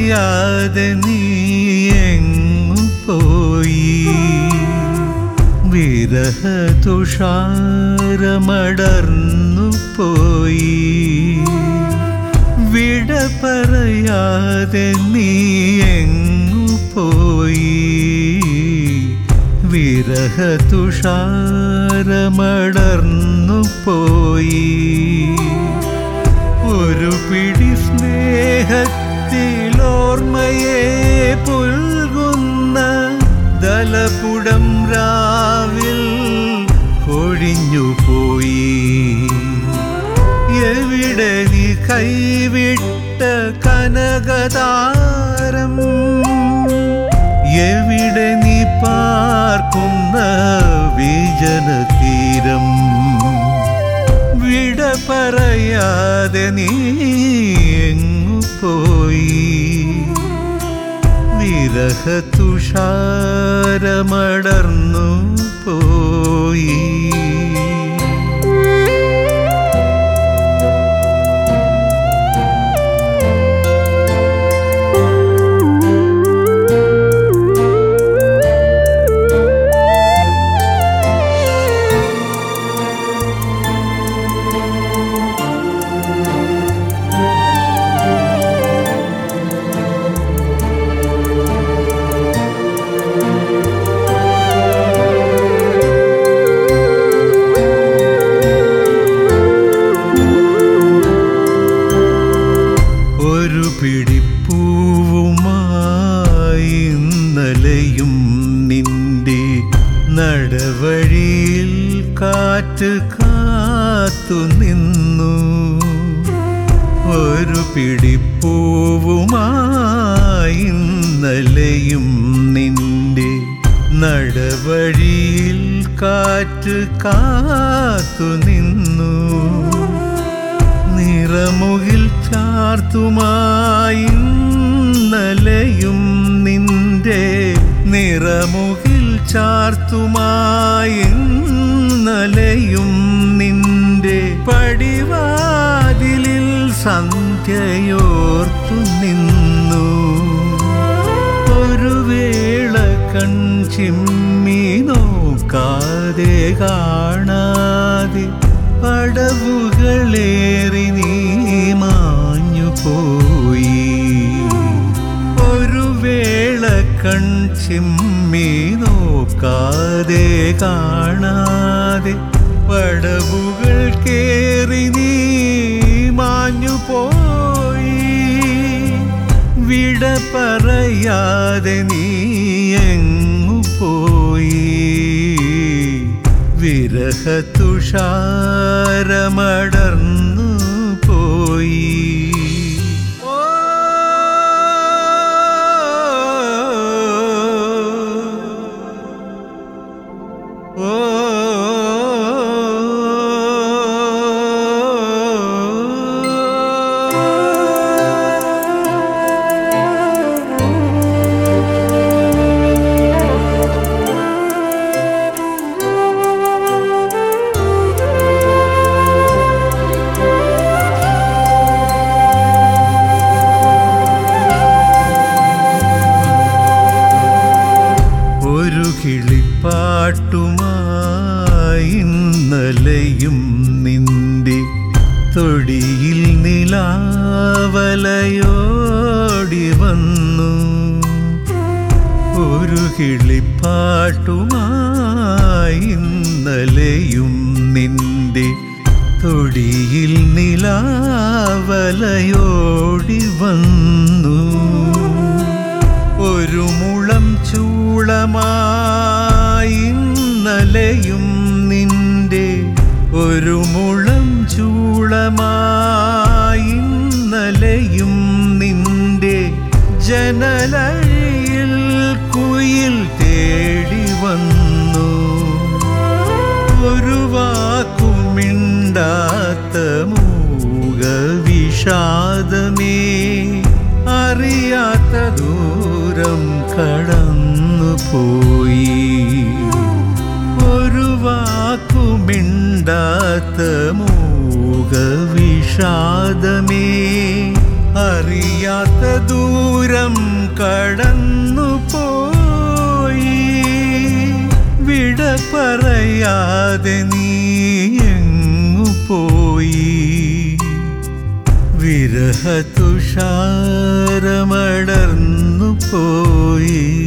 പറയാതെ നീ എങ്ങു പോയി വിരഹ തുഷാരമടർന്നു പോയി വിട പറയാതെ നീ എങ്ങു പോയി വിരഹ തുഷാരമടർന്നു പോയി ഒരു പിടി സ്നേഹത്തിലോർമ്മയെ പുൽകുന്ന ദലപുടം രാവിൽ കൊഴിഞ്ഞു പോയി എവിടെ നീ കൈവിട്ട കനകതാരം എവിടെ നീ പാർക്കുന്ന വിജനതീരം വിട പറയാതെ നീ എങ്ങു പോയി വിരഹ തുഷാരമടർന്നു പോയി ഒരു പിടിപ്പൂവുമായി ഇന്നലെയും നിന്റെ നടവഴിയിൽ കാറ്റ് കാത്തു നിന്നു ഒരു പിടിപ്പൂവുമായി ഇന്നലെയും നിന്റെ നടവഴിയിൽ കാറ്റ് കാത്തു നിന്നു നിറമുകിൽ ചാർത്തുമായി ഇന്നലെയും നിന്റെ നിറമുകിൽ ചാർത്തുമായി ഇന്നലെയും നിന്റെ പടിവാതിലിൽ സന്ധ്യയോർത്തു നിന്നു ഒരു വേള കൺചിമ്മി നോക്കാതെ കാണാതെ പടവുകളേറി നീ മാഞ്ഞു പോയി ഒരു വേള കൺചിമ്മി നോക്കാതെ കാണാതെ പടവുകൾ കേറി നീ മാഞ്ഞു പോയി വിട പറയാതെ നീ എങ്ങു പോയി വിരഹ തുഷാരമടർന്നു പോയി ഓ ഒരു കിളിപ്പാട്ടുമായി ഇന്നലെയും നിന്റെ തൊടിയിൽ നിലാവലയോടി വന്നു ഒരു കിളിപ്പാട്ടുമായി ഇന്നലെയും നിന്റെ തൊടിയിൽ നിലാവലയോടി വന്നു ഒരു മുളം ചൂളമായി ഇന്നലെയും നിന്റെ ഒരു മുളം ചൂളമായി ഇന്നലെയും നിന്റെ ജനലഴിയിൽ കുയിൽ തേടി വന്നു ഒരു വാക്കുമിണ്ടാത്ത മൂകവിഷാദമേ അറിയാത്ത ദൂരം കടന്നു പോയി ഒരു വാക്കുമിണ്ടാത്ത മൂകവിഷാദമേ അറിയാത്ത അറിയാത്ത ദൂരം കടന്നു പോയി വിട പറയാതെ നീ എങ്ങു പോയി വിരഹതുഷാരമടർന്നു പോയി